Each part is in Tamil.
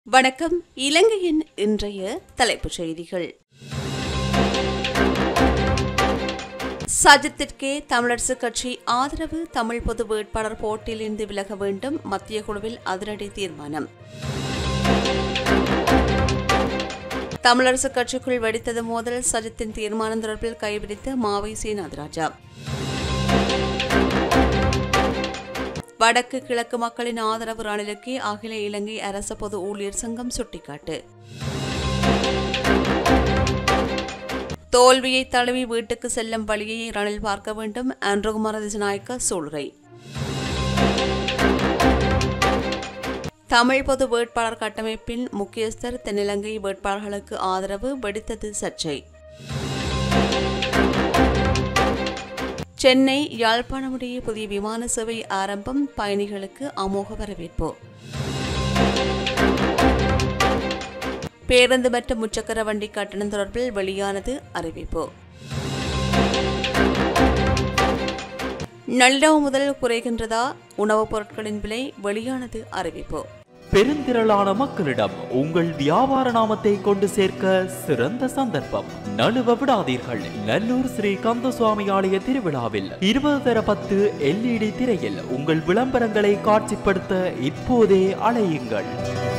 வணக்கம் இலங்கையின் இன்றைய தலைப்புச் செய்திகள் சஜித்திற்கே தமிழரசு கட்சி ஆதரவு தமிழ் பொது வேட்பாளர் போட்டியிலிருந்து விலக வேண்டும் மத்திய குழுவில் அதிரடி தீர்மானம் தமிழரசு கட்சிக்குள் வெடித்தது மோதல் சஜித்தின் தீர்மானம் தொடர்பில் கைவிரித்த மாவை சீனாதராஜா வடக்கு கிழக்கு மக்களின் ஆதரவு ரணிலுக்கு அகில இலங்கை அரச பொது ஊழியர் சங்கம் சுட்டிக்காட்டு தோல்வியை தழுவி வீட்டுக்கு செல்லும் வழியை ரணில் பார்க்க வேண்டும் அன்றகுமார திசநாயக்க சூளுரை தமிழ் பொது வேட்பாளர் கட்டமைப்பின் முக்கியஸ்தர் தென்னிலங்கை வேட்பாளர்களுக்கு ஆதரவு வெடித்தது சர்ச்சை சென்னை யாழ்ப்பாணம் இடையே புதிய விமான சேவை ஆரம்பம் பயணிகளுக்கு அமோக வரவேற்பு பேருந்து மற்றும் முச்சக்கர வண்டி கட்டணம் தொடர்பில் வெளியானது அறிவிப்பு நள்ளிரவு முதல் குறைகின்றதா உணவுப் பொருட்களின் விலை வெளியானது அறிவிப்பு பெருந்திரளான மக்களிடம் உங்கள் வியாபார நாமத்தை கொண்டு சேர்க்க சிறந்த சந்தர்ப்பம் நழுவ விடாதீர்கள் நல்லூர் ஸ்ரீ கந்தசுவாமி ஆலய திருவிழாவில் இருபது தர பத்து எல்இடி திரையில் உங்கள் விளம்பரங்களை காட்சிப்படுத்த இப்போதே அலையுங்கள்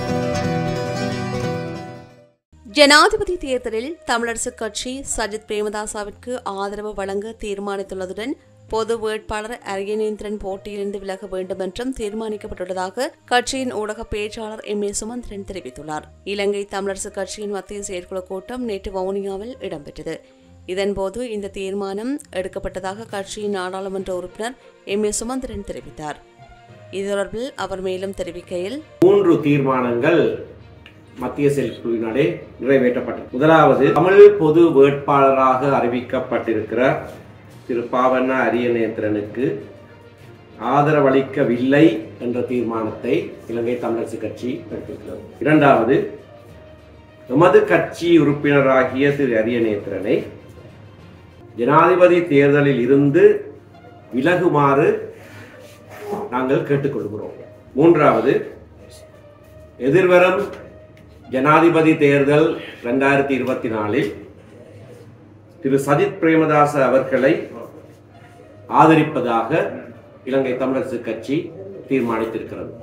ஜனாதிபதி தேர்தலில் தமிழரசுக் கட்சி சஜித் பிரேமதாசாவிற்கு ஆதரவு வழங்க தீர்மானித்துள்ளதுடன் பொது வேட்பாளர் அரியநேந்திரன் போட்டியிலிருந்து விலக வேண்டும் என்றும் தீர்மானிக்கப்பட்டுள்ளதாக கட்சியின் ஊடக பேச்சாளர் எம் ஏ சுமந்திரன் தெரிவித்துள்ளார் இலங்கை தமிழரசுக் கட்சியின் மத்திய செயற்குழு கூட்டம் நேற்று வவுனியாவில் இடம்பெற்றது இதன்போது இந்த தீர்மானம் எடுக்கப்பட்டதாக கட்சியின் நாடாளுமன்ற உறுப்பினர் எம் ஏ சுமந்திரன் தெரிவித்தார் இது தொடர்பில் அவர் மேலும் தெரிவிக்கையில் மூன்று தீர்மானங்கள் மத்திய செயற்குழுவினாலே நிறைவேற்றப்பட்டது முதலாவது தமிழ் பொது வேட்பாளராக அறிவிக்கப்பட்டிருக்கிற திரு பாவண்ண அரியநேத்திரனுக்கு ஆதரவளிக்கவில்லை என்ற தீர்மானத்தை இலங்கை தமிழரசு கட்சி எடுத்திருக்கிறது இரண்டாவது எமது கட்சி உறுப்பினராகிய திரு அரியநேத்திரனை ஜனாதிபதி தேர்தலில் இருந்து விலகுமாறு நாங்கள் கேட்டுக்கொள்கிறோம் மூன்றாவது எதிர்வரும் ஜனாதிபதி தேர்தல் ரெண்டாயிரத்தி இருபத்தி நாலில் திரு சஜித் பிரேமதாச அவர்களை ஆதரிப்பதாக இலங்கை தமிழரசு கட்சி தீர்மானித்திருக்கிறது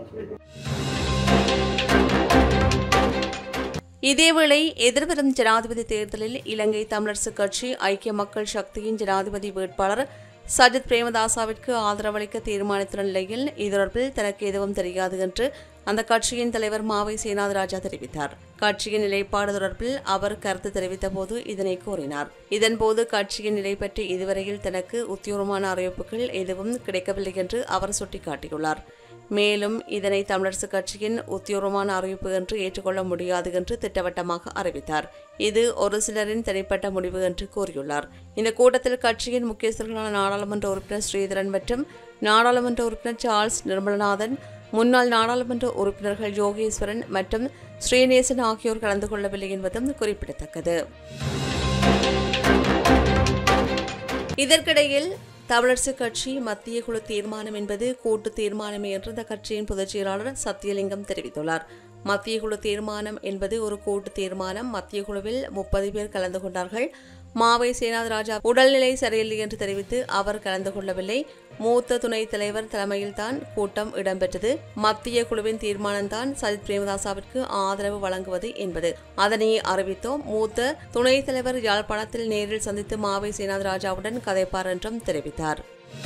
இதேவேளை எதிர்வரும் ஜனாதிபதி தேர்தலில் இலங்கை தமிழரசுக் கட்சி ஐக்கிய மக்கள் சக்தியின் ஜனாதிபதி வேட்பாளர் சஜித் பிரேமதாசாவிற்கு ஆதரவளிக்க தீர்மானித்துள்ள நிலையில் இது தொடர்பில் தனக்கு எதுவும் தெரியாது என்று அந்த கட்சியின் தலைவர் மாவை சேனாதராஜா தெரிவித்தார் கட்சியின் நிலைப்பாடு தொடர்பில் அவர் கருத்து தெரிவித்த போது இதனை கூறினார் இதன்போது கட்சியின் நிலை பற்றி இதுவரையில் தனக்கு உத்தியோகமான அறிவிப்புகள் எதுவும் கிடைக்கவில்லை என்று அவர் சுட்டிக்காட்டியுள்ளார் மேலும் இதனை தமிழரசுக் கட்சியின் உத்தியோகமான அறிவிப்பு என்று ஏற்றுக்கொள்ள முடியாது என்று திட்டவட்டமாக அறிவித்தார் இது ஒரு சிலரின் தனிப்பட்ட முடிவு என்று கூறியுள்ளார் இந்த கூட்டத்தில் கட்சியின் முக்கியஸ்தர்களான நாடாளுமன்ற உறுப்பினர் ஸ்ரீதரன் மற்றும் நாடாளுமன்ற உறுப்பினர் சார்ல்ஸ் நிர்மலநாதன் முன்னாள் நாடாளுமன்ற உறுப்பினர்கள் யோகேஸ்வரன் மற்றும் ஸ்ரீநேசன் ஆகியோர் கலந்து கொள்ளவில்லை என்பதும் குறிப்பிடத்தக்கது இதற்கிடையில் தமிழரசுக் கட்சி மத்திய குழு தீர்மானம் என்பது கூட்டு தீர்மானமே என்று இந்த கட்சியின் பொதுச் செயலாளர் சத்தியலிங்கம் தெரிவித்துள்ளார் மத்திய குழு தீர்மானம் என்பது ஒரு கூட்டு தீர்மானம் மத்திய குழுவில் முப்பது பேர் கலந்து கொண்டார்கள் மாவை சேனாதராஜா உடல்நிலை சரியில்லை என்று தெரிவித்து அவர் கலந்து கொள்ளவில்லை மூத்த துணைத் தலைவர் தலைமையில்தான் கூட்டம் இடம்பெற்றது மத்திய குழுவின் தீர்மானம்தான் சஜித் பிரேமதாசாவிற்கு ஆதரவு வழங்குவது என்பது அதனை அறிவித்தோம் மூத்த துணைத் தலைவர் யாழ்ப்பாணத்தில் நேரில் சந்தித்து மாவை சேனாதராஜாவுடன் கதைப்பார் என்றும் தெரிவித்தார்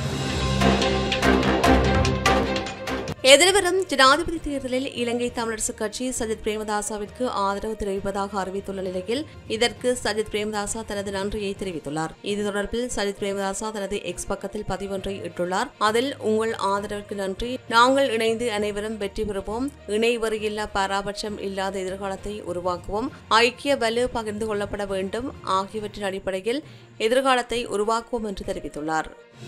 எதிர்வரும் ஜனாதிபதி தேர்தலில் இலங்கை தமிழரசுக் கட்சி சஜித் பிரேமதாசாவிற்கு ஆதரவு தெரிவிப்பதாக அறிவித்துள்ள நிலையில் இதற்கு சஜித் பிரேமதாசா தனது நன்றியை தெரிவித்துள்ளார் இது தொடர்பில் சஜித் பிரேமதாசா தனது எக்ஸ் பக்கத்தில் பதிவொன்றை இட்டுள்ளார் அதில் உங்கள் ஆதரவிற்கு நன்றி நாங்கள் இணைந்து அனைவரும் வெற்றி பெறுவோம் இணை வரியில்லா பாராபட்சம் இல்லாத எதிர்காலத்தை உருவாக்குவோம் ஐக்கிய வலு பகிர்ந்து கொள்ளப்பட வேண்டும் ஆகியவற்றின் அடிப்படையில் எதிர்காலத்தை உருவாக்குவோம் என்று தெரிவித்துள்ளார்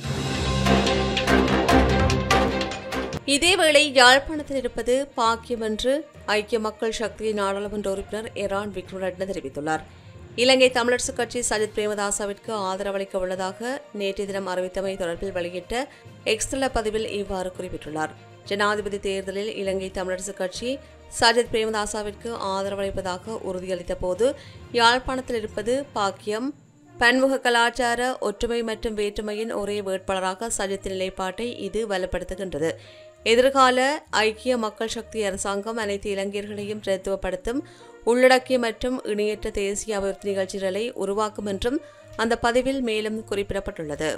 இதேவேளை யாழ்ப்பாணத்தில் இருப்பது பாக்கியம் என்று ஐக்கிய மக்கள் சக்தியின் நாடாளுமன்ற உறுப்பினர் எரான் விக்ரமரட்ன தெரிவித்துள்ளார் இலங்கை தமிழரசுக் கட்சி சஜித் பிரேமதாசாவிற்கு ஆதரவளிக்க உள்ளதாக நேற்றைய தினம் அறிவித்தமை தொடர்பில் வெளியிட்ட எக்ஸ்தல பதிவில் இவ்வாறு குறிப்பிட்டுள்ளார் ஜனாதிபதி தேர்தலில் இலங்கை தமிழரசுக் கட்சி சஜித் பிரேமதாசாவிற்கு ஆதரவளிப்பதாக உறுதியளித்த போது யாழ்ப்பாணத்தில் இருப்பது பாக்கியம் பன்முக கலாச்சார ஒற்றுமை மற்றும் வேற்றுமையின் ஒரே வேட்பாளராக சஜித் நிலைப்பாட்டை இது வலுப்படுத்துகின்றது எதிர்கால ஐக்கிய மக்கள் சக்தி அரசாங்கம் அனைத்து இளைஞர்களையும் பிரதித்துவப்படுத்தும் உள்ளடக்கிய மற்றும் இணையற்ற தேசிய அபிவிருத்தி நிகழ்ச்சிகளை உருவாக்கும் என்றும் அந்த பதிவில் மேலும் குறிப்பிடப்பட்டுள்ளது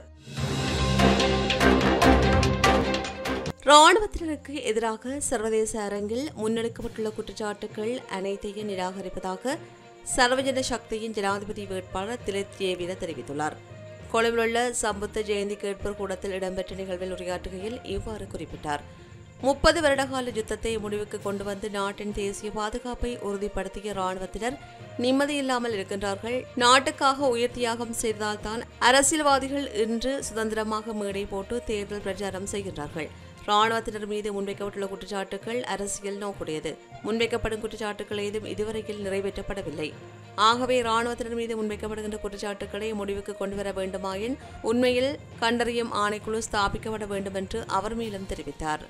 ராணுவத்தினருக்கு எதிராக சர்வதேச அரங்கில் முன்னெடுக்கப்பட்டுள்ள குற்றச்சாட்டுகள் அனைத்தையும் நிராகரிப்பதாக சர்வஜன சக்தியின் ஜனாதிபதி வேட்பாளர் திலித் ஜேவிர தெரிவித்துள்ளார் கொழும்பில் உள்ள சம்புத்த ஜெயந்தி கேட்போர் கூடத்தில் இடம்பெற்ற நிகழ்வில் உரையாற்றுகையில் இவ்வாறு குறிப்பிட்டார் முப்பது வருடகால யுத்தத்தை முடிவுக்கு கொண்டு வந்து நாட்டின் தேசிய பாதுகாப்பை உறுதிப்படுத்திய ராணுவத்தினர் நிம்மதியில்லாமல் இருக்கின்றார்கள் நாட்டுக்காக உயிர் தியாகம் செய்ததால்தான் அரசியல்வாதிகள் இன்று சுதந்திரமாக மேடை போட்டு தேர்தல் பிரச்சாரம் செய்கின்றார்கள் ராணுவத்தினர் மீது முன்வைக்கப்பட்டுள்ள குற்றச்சாட்டுகள் அரசியல் நோக்குடையது முன்வைக்கப்படும் குற்றச்சாட்டுகள் ஏதும் இதுவரையில் நிறைவேற்றப்படவில்லை ஆகவே ராணுவத்தினர் மீது முன்வைக்கப்படுகின்ற குற்றச்சாட்டுகளை முடிவுக்கு கொண்டுவர வேண்டுமாயின் உண்மையில் கண்டறியும் ஆணைக்குழு ஸ்தாபிக்கப்பட வேண்டும் என்று அவர் மேலும் தெரிவித்தார்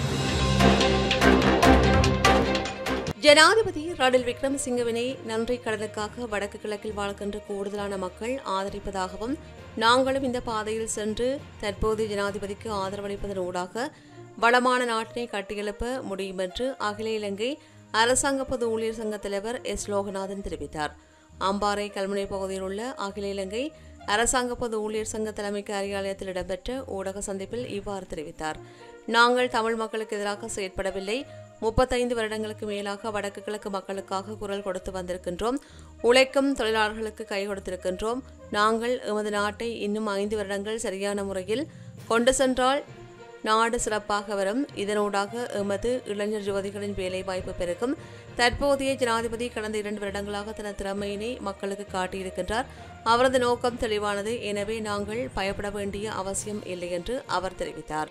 ஜனாதிபதி ரணில் விக்ரமசிங்கவினை நன்றி கடனுக்காக வடக்கு கிழக்கில் வாழ்கின்ற கூடுதலான மக்கள் ஆதரிப்பதாகவும் நாங்களும் இந்த பாதையில் சென்று தற்போதைய ஜனாதிபதிக்கு ஆதரவளிப்பதன் ஊடாக வளமான நாட்டினை கட்டியெழுப்ப முடியும் என்று அகில இலங்கை அரசாங்க பொது ஊழியர் சங்க தலைவர் எஸ் லோகநாதன் தெரிவித்தார் அம்பாறை கல்முனை பகுதியில் உள்ள அகில இலங்கை அரசாங்க பொது ஊழியர் சங்க தலைமை காரியாலயத்தில் இடம்பெற்ற ஊடக சந்திப்பில் இவ்வாறு தெரிவித்தார் நாங்கள் தமிழ் மக்களுக்கு எதிராக செயற்படவில்லை முப்பத்தைந்து வருடங்களுக்கு மேலாக வடக்கு கிழக்கு மக்களுக்காக குரல் கொடுத்து வந்திருக்கின்றோம் உழைக்கும் தொழிலாளர்களுக்கு கை கொடுத்திருக்கின்றோம் நாங்கள் எமது நாட்டை இன்னும் ஐந்து வருடங்கள் சரியான முறையில் கொண்டு சென்றால் நாடு சிறப்பாக வரும் இதனூடாக எமது இளைஞர் யுவதிகளின் வேலைவாய்ப்பு பெருகும் தற்போதைய ஜனாதிபதி கடந்த இரண்டு வருடங்களாக தனது திறமையினை மக்களுக்கு காட்டியிருக்கின்றார் அவரது நோக்கம் தெளிவானது எனவே நாங்கள் பயப்பட வேண்டிய அவசியம் இல்லை என்று அவர் தெரிவித்தார்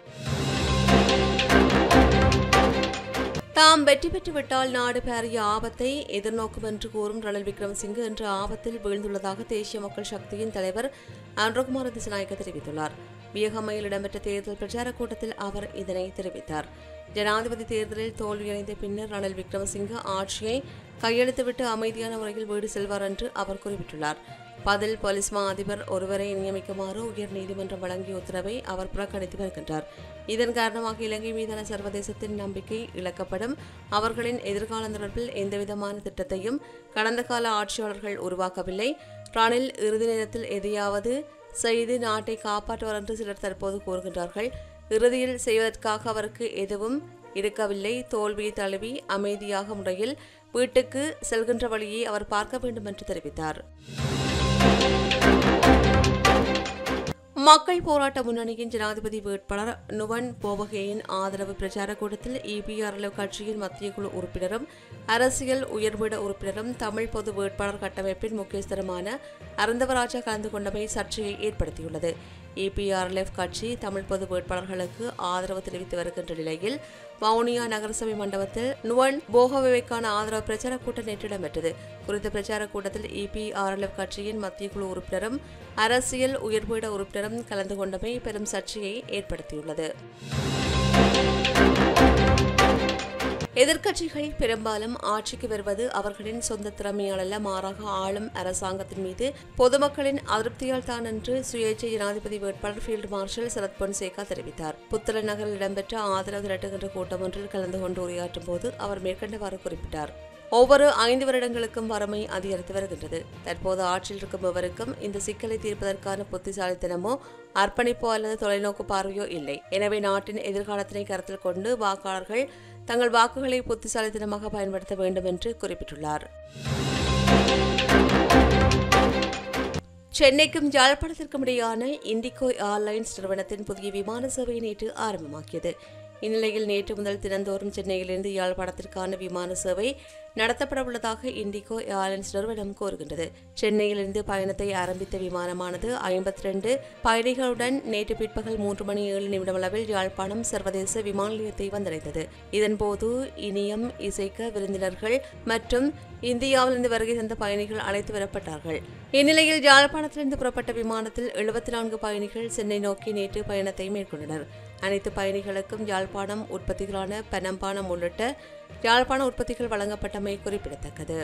தாம் வெற்றி பெற்றுவிட்டால் நாடு பாரிய ஆபத்தை எதிர்நோக்கும் என்று கூறும் ரணில் விக்ரமசிங்கே இன்று ஆபத்தில் வீழ்ந்துள்ளதாக தேசிய மக்கள் சக்தியின் தலைவர் அன்றகுமார் திசநாயக்க தெரிவித்துள்ளார் வியகமையில் இடம்பெற்ற தேர்தல் பிரச்சார கூட்டத்தில் அவர் இதனை தெரிவித்தார் ஜனாதிபதி தேர்தலில் தோல்வியடைந்த பின்னர் ரணில் விக்ரமசிங்கே ஆட்சியை கையெழுத்துவிட்டு அமைதியான முறையில் வீடு செல்வார் என்று அவர் குறிப்பிட்டுள்ளார் பதில் போலீஸ் மா அதிபர் ஒருவரை நியமிக்குமாறு உயர் நீதிமன்றம் வழங்கிய உத்தரவை அவர் புறக்கணித்து வருகின்றார் இதன் காரணமாக இலங்கை மீதான சர்வதேசத்தின் நம்பிக்கை இழக்கப்படும் அவர்களின் எதிர்காலம் தொடர்பில் எந்தவிதமான திட்டத்தையும் கடந்த கால ஆட்சியாளர்கள் உருவாக்கவில்லை ரணில் இறுதி நேரத்தில் எதையாவது செய்து நாட்டை காப்பாற்றுவார் என்று சிலர் தற்போது கூறுகின்றார்கள் இறுதியில் செய்வதற்காக அவருக்கு எதுவும் இருக்கவில்லை தோல்வியை தழுவி அமைதியாக முறையில் வீட்டுக்கு செல்கின்ற வழியை அவர் பார்க்க வேண்டும் என்று தெரிவித்தார் மக்கள் போராட்ட முன்னணியின் ஜனாதிபதி வேட்பாளர் நுவன் போவகேயின் ஆதரவு பிரச்சார கூட்டத்தில் இபிஆர்எல் கட்சியின் மத்திய குழு உறுப்பினரும் அரசியல் உயர்விட உறுப்பினரும் தமிழ் பொது வேட்பாளர் கட்டமைப்பின் முக்கியஸ்தருமான அருந்தவராஜா கலந்து கொண்டமை சர்ச்சையை ஏற்படுத்தியுள்ளது இபிஆர்எல்எஃப் கட்சி தமிழ் பொது வேட்பாளர்களுக்கு ஆதரவு தெரிவித்து வருகின்ற நிலையில் வவுனியா நகரசபை மண்டபத்தில் நுவன் போகவேக்கான ஆதரவு பிரச்சார கூட்டம் நேற்று இடம்பெற்றது குறித்த பிரச்சார கூட்டத்தில் இபிஆர்எல்எஃப் கட்சியின் மத்திய குழு உறுப்பினரும் அரசியல் உயர்பீட உறுப்பினரும் கலந்து கொண்டமை பெரும் சர்ச்சையை ஏற்படுத்தியுள்ளது எதிர்க்கட்சிகள் பெரும்பாலும் ஆட்சிக்கு வருவது அவர்களின் சொந்த திறமையால் அல்ல மாறாக ஆளும் அரசாங்கத்தின் மீது பொதுமக்களின் அதிருப்தியால் தான் என்று சுயேட்சை ஜனாதிபதி வேட்பாளர் ஃபீல்டு மார்ஷல் சரத் பொன்சேகா தெரிவித்தார் புத்தள நகரில் இடம்பெற்ற ஆதரவு திரட்டுகின்ற கூட்டம் ஒன்றில் கலந்து கொண்டு உரையாற்றும் போது அவர் மேற்கண்டவாறு குறிப்பிட்டார் ஒவ்வொரு ஐந்து வருடங்களுக்கும் வறுமை அதிகரித்து வருகின்றது தற்போது ஆட்சியில் இருக்கும் எவருக்கும் இந்த சிக்கலை தீர்ப்பதற்கான புத்திசாலித்தனமோ அர்ப்பணிப்போ அல்லது தொலைநோக்கு பார்வையோ இல்லை எனவே நாட்டின் எதிர்காலத்தினை கருத்தில் கொண்டு வாக்காளர்கள் தங்கள் வாக்குகளை புத்திசாலித்தனமாக பயன்படுத்த வேண்டும் என்று குறிப்பிட்டுள்ளார் சென்னைக்கும் யாழ்ப்பாணத்திற்கும் இடையான இண்டிகோ ஏர்லைன்ஸ் நிறுவனத்தின் புதிய விமான சேவை நேற்று ஆரம்பமாக்கியது இந்நிலையில் நேற்று முதல் தினந்தோறும் சென்னையிலிருந்து யாழ்ப்பாணத்திற்கான விமான சேவை நடத்தப்பட உள்ளதாக இண்டிகோ ஏர்லைன்ஸ் நிறுவனம் கூறுகின்றது சென்னையிலிருந்து பயணத்தை ஆரம்பித்த விமானமானது ஐம்பத்தி ரெண்டு பயணிகளுடன் நேற்று பிற்பகல் மூன்று மணி ஏழு நிமிடம் அளவில் யாழ்ப்பாணம் சர்வதேச விமான நிலையத்தை வந்தடைந்தது இதன்போது இனியம் இசைக்க விருந்தினர்கள் மற்றும் இந்தியாவிலிருந்து வருகை தந்த பயணிகள் அழைத்து வரப்பட்டார்கள் இந்நிலையில் யாழ்ப்பாணத்திலிருந்து புறப்பட்ட விமானத்தில் எழுபத்தி நான்கு பயணிகள் சென்னை நோக்கி நேற்று பயணத்தை மேற்கொண்டனர் அனைத்து பயணிகளுக்கும் யாழ்ப்பாணம் உற்பத்திகளான பனம்பானம் உள்ளிட்ட யாழ்ப்பாண உற்பத்திகள் வழங்கப்பட்டமை குறிப்பிடத்தக்கது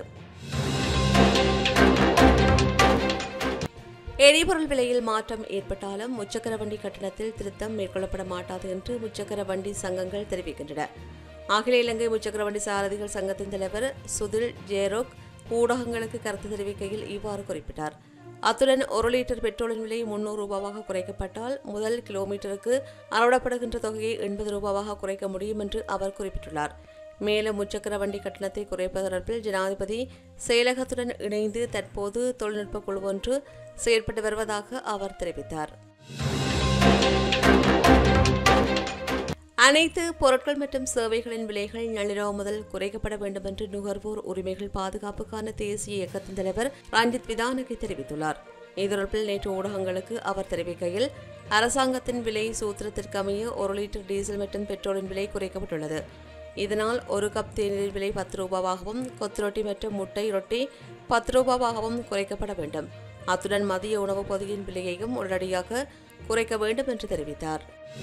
எரிபொருள் விலையில் மாற்றம் ஏற்பட்டாலும் முச்சக்கர வண்டி கட்டணத்தில் திருத்தம் மேற்கொள்ளப்பட மாட்டாது என்று முச்சக்கர வண்டி சங்கங்கள் தெரிவிக்கின்றன அகில இலங்கை முச்சக்கர வண்டி சாரதிகள் சங்கத்தின் தலைவர் சுதில் ஜேரோக் ஊடகங்களுக்கு கருத்து தெரிவிக்கையில் இவ்வாறு குறிப்பிட்டார் அத்துடன் ஒரு லிட்டர் பெட்ரோலின் விலை முன்னூறு ரூபாவாக குறைக்கப்பட்டால் முதல் கிலோமீட்டருக்கு அறவிடப்படுகின்ற தொகையை எண்பது ரூபாவாக குறைக்க முடியும் என்று அவர் குறிப்பிட்டுள்ளார் மேலும் முச்சக்கர வண்டி கட்டணத்தை குறைப்பது தொடர்பில் ஜனாதிபதி செயலகத்துடன் இணைந்து தற்போது தொழில்நுட்ப குழு ஒன்று செயற்பட்டு வருவதாக அவர் தெரிவித்தார் அனைத்து பொருட்கள் மற்றும் சேவைகளின் விலைகள் நள்ளிரவு முதல் குறைக்கப்பட வேண்டும் என்று நுகர்வோர் உரிமைகள் பாதுகாப்புக்கான தேசிய இயக்கத்தின் தலைவர் ரஞ்சித் விதானகி தெரிவித்துள்ளார் இது தொடர்பில் நேற்று ஊடகங்களுக்கு அவர் தெரிவிக்கையில் அரசாங்கத்தின் விலை சூத்திரத்திற்கமைய ஒரு லிட்டர் டீசல் மற்றும் பெட்ரோலின் விலை குறைக்கப்பட்டுள்ளது இதனால் ஒரு கப் தேநீரின் விலை பத்து ரூபாவாகவும் கொத்து ரொட்டி மற்றும் முட்டை ரொட்டி பத்து ரூபாவாகவும் குறைக்கப்பட வேண்டும் அத்துடன் மதிய உணவுப் பொதியின் விலையையும் உடனடியாக குறைக்க வேண்டும் என்று தெரிவித்தார்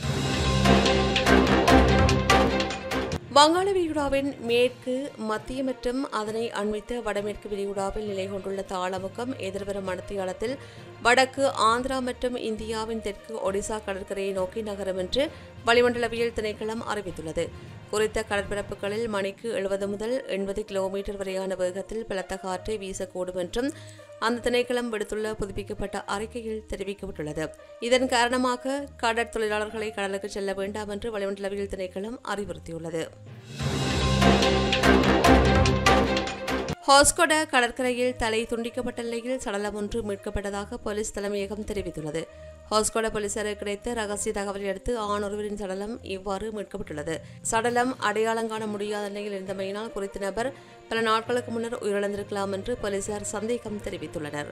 வங்காள விரிகுடாவின் மேற்கு மத்திய மற்றும் அதனை அண்மித்த வடமேற்கு விரிகுடாவில் நிலை கொண்டுள்ள தாளமுகம் எதிர்வரும் மணத்தியாலத்தில் வடக்கு ஆந்திரா மற்றும் இந்தியாவின் தெற்கு ஒடிசா கடற்கரையை நோக்கி நகரும் என்று வளிமண்டலவியல் திணைக்களம் அறிவித்துள்ளது குறித்த கடற்பரப்புகளில் மணிக்கு எழுபது முதல் எண்பது கிலோமீட்டர் வரையான வேகத்தில் பலத்த காற்று வீசக்கூடும் என்றும் அந்த திணைக்களம் விடுத்துள்ள புதுப்பிக்கப்பட்ட அறிக்கையில் தெரிவிக்கப்பட்டுள்ளது இதன் காரணமாக கடற் தொழிலாளர்களை கடலுக்கு செல்ல வேண்டாம் என்று வளிமண்டலவியல் திணைக்களம் அறிவுறுத்தியுள்ளது ஹாஸ்கோட கடற்கரையில் தலை துண்டிக்கப்பட்ட நிலையில் சடலம் ஒன்று மீட்கப்பட்டதாக போலீஸ் தலைமையகம் தெரிவித்துள்ளது ஹாஸ்கோட போலீசாருக்கு கிடைத்த ரகசிய தகவலை அடுத்து ஆண் ஒருவரின் சடலம் இவ்வாறு மீட்கப்பட்டுள்ளது சடலம் அடையாளம் காண முடியாத நிலையில் இருந்தமையினால் குறித்த நபர் பல நாட்களுக்கு முன்னர் உயிரிழந்திருக்கலாம் என்று போலீசார் சந்தேகம் தெரிவித்துள்ளனர்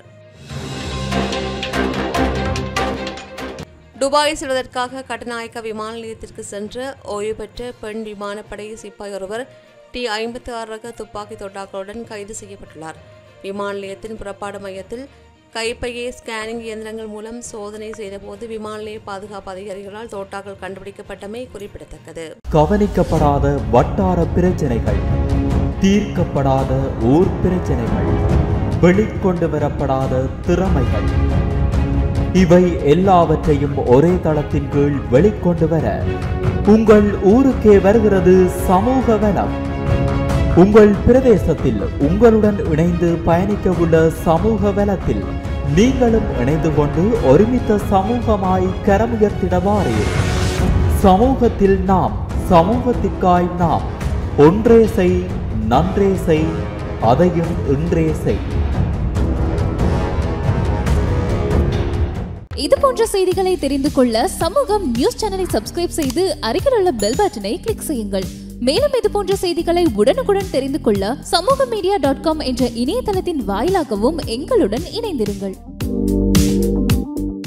துபாய் செல்வதற்காக கட்டநாயக்க விமான நிலையத்திற்கு சென்ற ஓய்வு பெற்ற பெண் விமானப்படை சிப்பாய் ஒருவர் டி ஐம்பத்தி ஆறு ரக துப்பாக்கி தோட்டாக்களுடன் கைது செய்யப்பட்டுள்ளார் விமான நிலையத்தின் புறப்பாடு மையத்தில் கைப்பையே ஸ்கேனிங் இயந்திரங்கள் மூலம் சோதனை செய்தபோது விமான நிலைய பாதுகாப்பு அதிகாரிகளால் தோட்டாக்கள் கண்டுபிடிக்கப்பட்டமை குறிப்பிடத்தக்கது கவனிக்கப்படாத வட்டார பிரச்சனைகள் தீர்க்கப்படாத ஊர் பிரச்சனைகள் வெளிக்கொண்டு வரப்படாத திறமைகள் இவை எல்லாவற்றையும் ஒரே தளத்தின் கீழ் வெளிக்கொண்டு வர உங்கள் ஊருக்கே வருகிறது சமூக வனம் உங்கள் பிரதேசத்தில் உங்களுடன் இணைந்து பயணிக்க உள்ள சமூக வலத்தில் நீங்களும் இணைந்து கொண்டு ஒருமித்த சமூகமாய் கரமுயர்த்திடவாரே சமூகத்தில் நாம் சமூகத்திற்காய் நாம் ஒன்றே செய் நன்றே செய் அதையும் இன்றே செய் இது போன்ற செய்திகளை தெரிந்து கொள்ள சமூகம் நியூஸ் சேனலை சப்ஸ்கிரைப் செய்து அருகில் உள்ள பெல் பட்டனை கிளிக் செய்யுங்கள் மேலும் இது போன்ற செய்திகளை உடனுக்குடன் தெரிந்து கொள்ள சமூக மீடியா டாட் காம் என்ற இணையதளத்தின் வாயிலாகவும் எங்களுடன் இணைந்திருங்கள்